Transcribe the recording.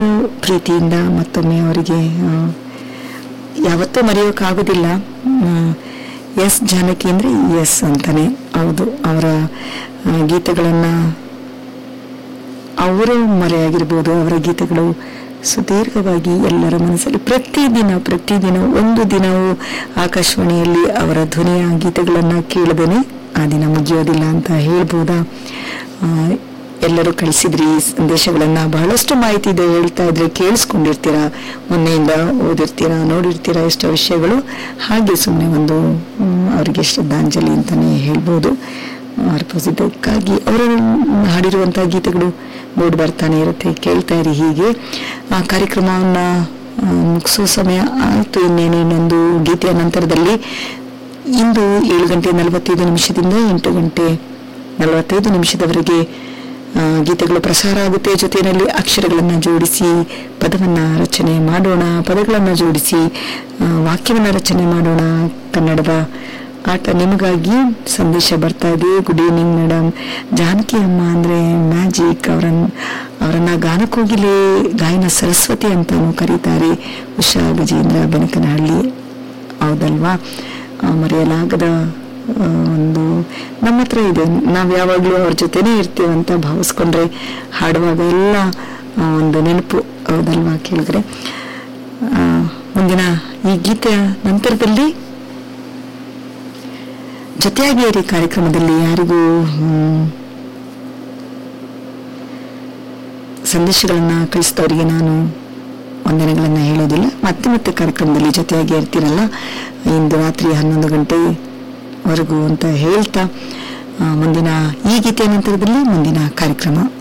ಪ್ರೀತಿಯಿಂದ ಮತ್ತೊಮ್ಮೆ ಅವರಿಗೆ ಆ, ಯಾವತ್ತೂ ಮರೆಯೋಕ್ಕಾಗೋದಿಲ್ಲ ಎಸ್ ಜಾನಕಿ ಅಂದರೆ ಎಸ್ ಅಂತಾನೆ ಹೌದು ಅವರ ಗೀತೆಗಳನ್ನು ಅವರು ಮರೆಯಾಗಿರ್ಬೋದು ಅವರ ಗೀತೆಗಳು ಸುದೀರ್ಘವಾಗಿ ಎಲ್ಲರ ಮನಸ್ಸಲ್ಲಿ ಪ್ರತಿದಿನ ಪ್ರತಿದಿನ ಒಂದು ದಿನವೂ ಆಕಾಶವಾಣಿಯಲ್ಲಿ ಅವರ ಧ್ವನಿಯ ಗೀತೆಗಳನ್ನು ಕೇಳದೇನೆ ಆ ದಿನ ಮುಗಿಯೋದಿಲ್ಲ ಅಂತ ಹೇಳ್ಬೋದಾ ಆ, ಎಲ್ಲರೂ ಕಳಿಸಿದ್ರಿ ಸಂದೇಶಗಳನ್ನು ಬಹಳಷ್ಟು ಮಾಹಿತಿ ಇದೆ ಹೇಳ್ತಾ ಇದ್ರೆ ಕೇಳಿಸ್ಕೊಂಡಿರ್ತೀರಾ ಮೊನ್ನೆಯಿಂದ ಓದಿರ್ತೀರಾ ನೋಡಿರ್ತೀರಾ ಎಷ್ಟೋ ವಿಷಯಗಳು ಹಾಗೆ ಸುಮ್ಮನೆ ಒಂದು ಮ್, ಅವರಿಗೆ ಶ್ರದ್ಧಾಂಜಲಿ ಅಂತಾನೆ ಹೇಳ್ಬೋದು ಅರ್ಪಿಸಿದ್ದಕ್ಕಾಗಿ ಅವರು ಹಾಡಿರುವಂತಹ ಗೀತೆಗಳು ಮೂಡಿ ಬರ್ತಾನೆ ಇರುತ್ತೆ ಕೇಳ್ತಾ ಇರಿ ಹೀಗೆ ಆ ಕಾರ್ಯಕ್ರಮವನ್ನ ಆ, ಮುಗಿಸೋ ಸಮಯ ಆಯ್ತು ಇನ್ನೇನು ಇನ್ನೊಂದು ಗೀತೆಯ ನಂತರದಲ್ಲಿ ಇಂದು ಏಳು ಗಂಟೆ ನಲವತ್ತೈದು ನಿಮಿಷದಿಂದ ಎಂಟು ಗಂಟೆ ನಲವತ್ತೈದು ನಿಮಿಷದವರೆಗೆ ಆ, ಗೀತೆಗಳು ಪ್ರಸಾರ ಆಗುತ್ತೆ ಜೊತೆಯಲ್ಲಿ ಅಕ್ಷರಗಳನ್ನು ಜೋಡಿಸಿ ಪದವನ್ನ ರಚನೆ ಮಾಡೋಣ ಪದಗಳನ್ನು ಜೋಡಿಸಿ ಆ, ವಾಕ್ಯವನ್ನ ರಚನೆ ಮಾಡೋಣ ಕನ್ನಡದ ಆಟ ನಿಮಗಾಗಿ ಸಂದೇಶ ಬರ್ತಾ ಇದೆ ಗುಡ್ ಈವ್ನಿಂಗ್ ಮೇಡಮ್ ಜಾನಕಿ ಅಮ್ಮ ಅಂದ್ರೆ ಮ್ಯಾಜಿಕ್ ಅವರನ್ನ ಅವರನ್ನ ಗಾನಕೋಗಿಲೆ ಗಾಯನ ಸರಸ್ವತಿ ಅಂತಾನು ಕರೀತಾರೆ ಉಷಾ ಗಜೇಂದ್ರ ಬೆನಕನಹಳ್ಳಿ ಹೌದಲ್ವಾ ಆ, ಮರೆಯಲಾಗದ ಆ, ಒಂದು ನಮ್ಮ ಹತ್ರ ಇದೆ ನಾವು ಯಾವಾಗಲೂ ಅವ್ರ ಜೊತೆನೇ ಇರ್ತೀವಿ ಅಂತ ಭಾವಿಸ್ಕೊಂಡ್ರೆ ಹಾಡುವಾಗ ಎಲ್ಲ ಆ, ಒಂದು ನೆನಪು ಹೌದಲ್ವಾ ಕೇಳಿದ್ರೆ ಆ, ಮುಂದಿನ ಈ ಗೀತೆಯ ನಂತರದಲ್ಲಿ ಜೊತೆಯಾಗಿ ಇರಿ ಕಾರ್ಯಕ್ರಮದಲ್ಲಿ ಯಾರಿಗೂ ಹ್ಮ್, ಸಂದೇಶಗಳನ್ನ ಕಳಿಸಿದವರಿಗೆ ನಾನು ವಂದನೆಗಳನ್ನ ಹೇಳೋದಿಲ್ಲ ಮತ್ತೆ ಮತ್ತೆ ಕಾರ್ಯಕ್ರಮದಲ್ಲಿ ಜೊತೆಯಾಗಿ ಇರ್ತೀರಲ್ಲ ಇಂದು ರಾತ್ರಿ ಹನ್ನೊಂದು ಗಂಟೆವರೆಗೂ ಅಂತ ಹೇಳ್ತಾ ಆ, ಮುಂದಿನ ಈ ಗೀತೆಯ ನಂತರದಲ್ಲಿ ಮುಂದಿನ ಕಾರ್ಯಕ್ರಮ